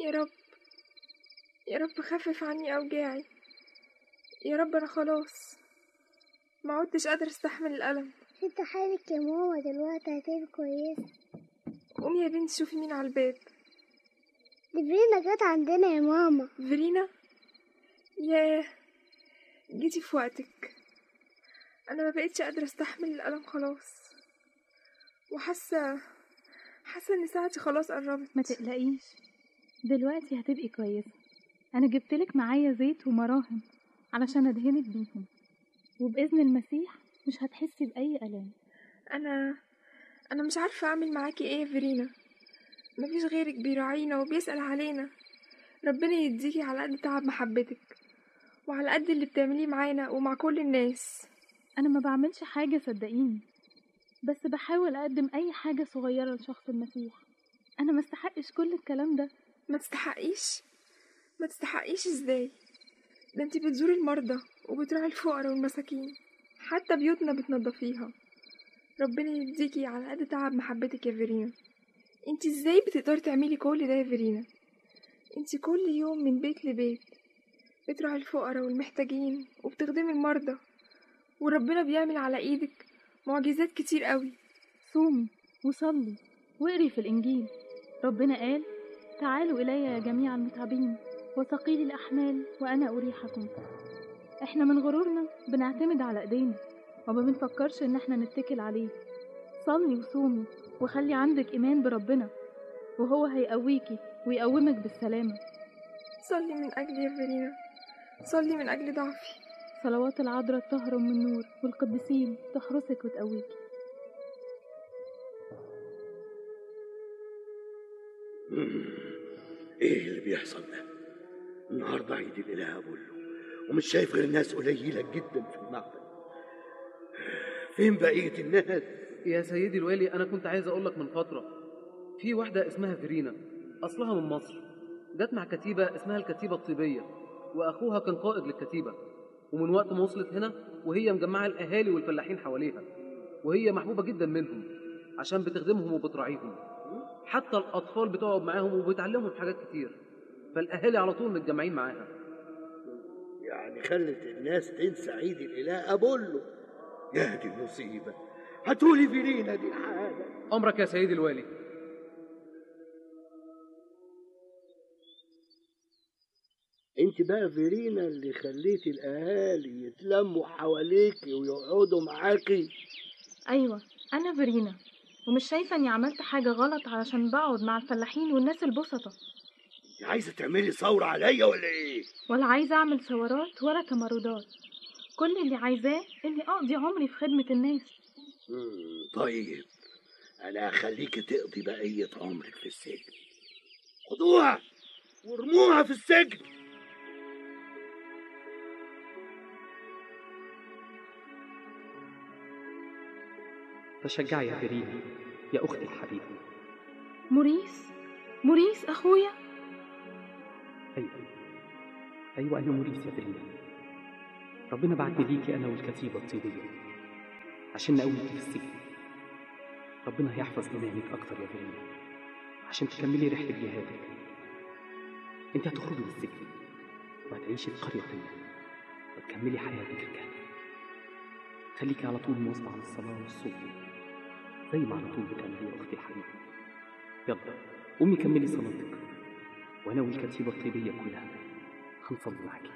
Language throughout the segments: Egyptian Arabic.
يا رب يا رب خفف عني أوجاعي يا رب أنا خلاص ما عدتش قادرة استحمل الألم انت حالك يا ماما دلوقتي هتبقى كويسة قومي يا بنتي شوفي مين على الباب دي فينا جت عندنا يا ماما فيرينا ياه جيتي في وقتك انا ما بقتش قادره استحمل الالم خلاص وحاسه حاسه ان ساعتي خلاص قربت ما تقلقيش دلوقتي هتبقي كويسة أنا جبتلك معايا زيت ومراهم علشان أدهنك بيهم وبإذن المسيح مش هتحسي بأي ألام انا انا مش عارفه اعمل معاكي ايه يا فيرينا مفيش غيرك بيراعينا وبيسأل علينا ربنا يديكي على قد تعب محبتك وعلى قد اللي بتعمليه معانا ومع كل الناس أنا ما بعملش حاجة صدقيني بس بحاول أقدم أي حاجة صغيرة لشخص المسيح أنا ما استحقش كل الكلام ده ما تستحقيش ما تستحقيش ازاي ده انتي بتزوري المرضى وبتراعي الفقراء والمساكين حتى بيوتنا بتنضفيها ربنا يديكي على قد تعب محبتك يا فيرينا انتي ازاي بتقدري تعملي كل ده يا فيرينا انتي كل يوم من بيت لبيت بتراعي الفقراء والمحتاجين وبتخدمي المرضى وربنا بيعمل على ايدك معجزات كتير قوي صومي وصلي واقري في الإنجيل ربنا قال تعالوا إلي يا جميع المتعبين وثقيل الأحمال وأنا أريحكم إحنا من غرورنا بنعتمد على إيدينا وما بنفكرش إن إحنا نتكل عليه صلي وصومي وخلي عندك إيمان بربنا وهو هيقويكي ويقومك بالسلامة صلي من اجلي يا فيرينا صلي من اجل ضعفي صلوات العذراء الطاهرة من النور والقديسين تحرسك وتقويكي ايه اللي بيحصل ده النهارده عيد الاله ابولو ومش شايف غير ناس قليله جدا في المعبد فين بقيه الناس يا سيدي الوالي انا كنت عايز اقول لك من فتره في واحده اسمها فيرينا اصلها من مصر جت مع كتيبه اسمها الكتيبه الطيبيه واخوها كان قائد للكتيبه ومن وقت ما وصلت هنا وهي مجمعه الاهالي والفلاحين حواليها وهي محبوبه جدا منهم عشان بتخدمهم وبتراعيهم حتى الاطفال بتقعد معاهم وبتعلمهم حاجات كتير فالاهالي على طول متجمعين معاها يعني خلت الناس تنسى عيد الاله ابولو يا دي مصيبه هاتولي فيرينا دي حاجه امرك يا سيدي الوالي انت بقى فيرينا اللي خليتي الاهالي يتلموا حواليكي ويقعدوا معاكي أيوة أنا فيرينا ومش شايفة إني عملت حاجة غلط علشان بقعد مع الفلاحين والناس البسطة انت عايزه تعملي ثوره عليا ولا ايه ولا عايزة أعمل ثورات ولا تمردات كل اللي عايزاه إني أقضي عمري في خدمة الناس مم، طيب انا هخليكي تقضي بقيه عمرك في السجن خدوها وارموها في السجن تشجعي يا فيرينا يا أختي الحبيبة موريس موريس أخويا أيوة أيوة أنا موريس يا فيرينا ربنا بعتني ليكي أنا والكتيبة الطيبية عشان نقويكي في السجن ربنا هيحفظ إيمانك أكتر يا فيرينا عشان تكملي رحلة جهادك أنت هتخرجي من السجن وهتعيشي في قرية تانية وتكملي حياتك الكاملة خليكي على طول مواظبة على الصلاة والصوم زي ما على طول بتعملي يا أختي الحبيبة يلا قومي كملي صلاتك وأنا والكتيبة الطيبية كلها هنصلي معاكي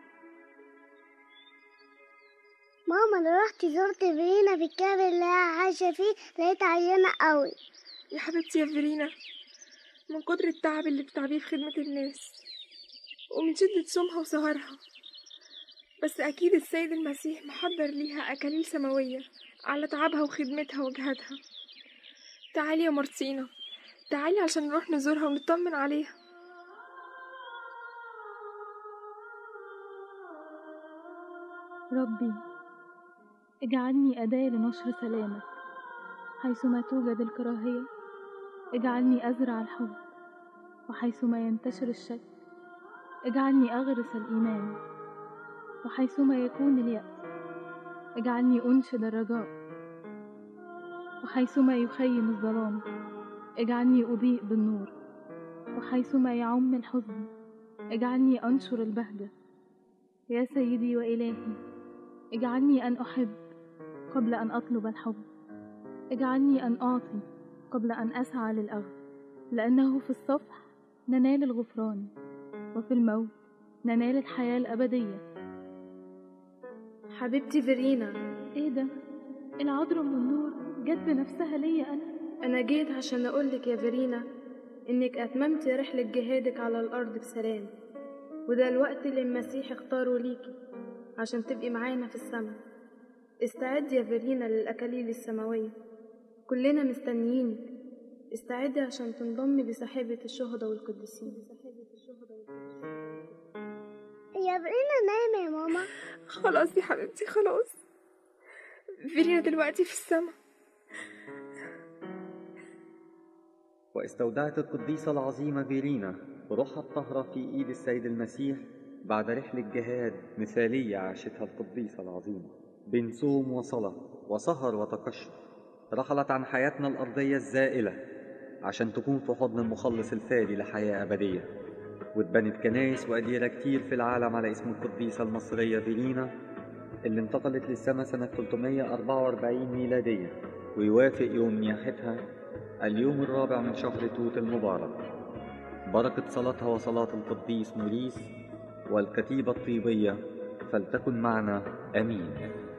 ماما انا رحت زرت فينا في الكهف اللي هي عايشة فيه لقيت عيانة قوي يا حبيبتي يا فيرينا من كتر التعب اللي بتعبيه في خدمة الناس ومن شدة صومها وسهرها بس أكيد السيد المسيح محضر ليها أكاليل سماوية على تعبها وخدمتها وجهادها تعالي يا مرسينا تعالي عشان نروح نزورها ونطمن عليها ربي اجعلني أداة لنشر سلامك حيثما توجد الكراهية اجعلني أزرع الحب وحيثما ينتشر الشك اجعلني أغرس الإيمان وحيثما يكون اليأس اجعلني أنشد الرجاء وحيثما يخيم الظلام اجعلني أضيء بالنور وحيثما يعم الحزن اجعلني أنشر البهجة يا سيدي وإلهي اجعلني أن أحب قبل أن أطلب الحب اجعلني أن أعطي قبل أن أسعى للأخذ لأنه في الصفح ننال الغفران وفي الموت ننال الحياة الأبدية حبيبتي فيرينا إيه ده؟ العذراء من النور جت بنفسها ليا أنا أنا جيت عشان أقولك يا فيرينا إنك أتممتي رحلة جهادك على الأرض بسلام وده الوقت اللي المسيح اختاره ليكي عشان تبقي معانا في السماء استعدي يا فيرينا للأكاليل السماوية كلنا مستنيينك استعدي عشان تنضمي لسحابة الشهداء والقديسين يا برينا نايمة يا ماما خلاص يا حبيبتي خلاص فيرينا دلوقتي في السما واستودعت القديسة العظيمة فيرينا روحها الطاهرة في إيد السيد المسيح بعد رحلة جهاد مثالية عاشتها القديسة العظيمة بين صوم وصلاة وسهر وتقشف رحلت عن حياتنا الأرضية الزائلة عشان تكون في حضن المخلص الفادي لحياة أبدية واتبنت كنايس وأديرة كتير في العالم على اسم القديسة المصرية فيرينا اللي انتقلت للسماء سنة 344 ميلادية ويوافق يوم نياحتها اليوم الرابع من شهر توت المبارك بركة صلاتها وصلاة القديس موريس والكتيبة الطيبية فلتكن معنا آمين